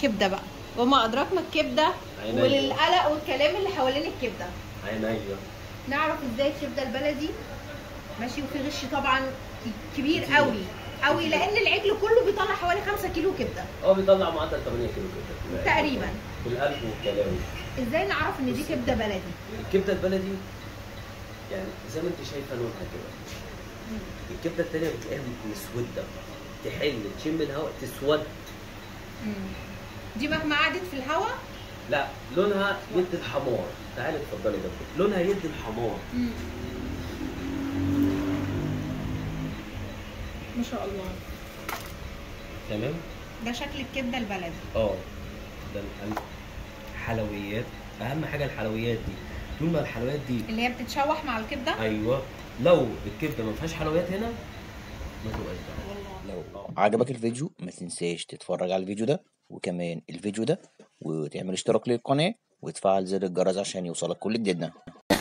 الكبده بقى وما ادراك ما الكبده عينيا. وللقلق والكلام اللي حوالين الكبده عينيا نعرف ازاي الكبده البلدي ماشي وفي غش طبعا ك- كبير كتير. قوي قوي لان العجل كله بيطلع حوالي 5 كيلو كبده اه بيطلع معدل 8 كيلو كده تقريبا. بالقلب والكلام ازاي نعرف ان دي كبده بلدي الكبده البلدي يعني زي ما انت شايفه لونها كده الكبده التانيه بتلاقيها مسوده تحل تشم الهواء تسود مم. دي مهما قعدت في الهواء لا لونها يد الحمار تعالي اتفضلي جنبي لونها يد الحمار ما شاء الله تمام ده شكل الكبده البلدي اه ده ال- الحلويات اهم حاجه الحلويات دي طول ما الحلويات دي اللي هي بتتشوح مع الكبده ايوه لو الكبده ما فيهاش حلويات هنا ما تبقاش دعوه والله لو عجبك الفيديو ما تنساش تتفرج على الفيديو ده وكمان الفيديو ده وتعمل اشتراك للقناة وتفعل زر الجرس عشان يوصلك كل جديدنا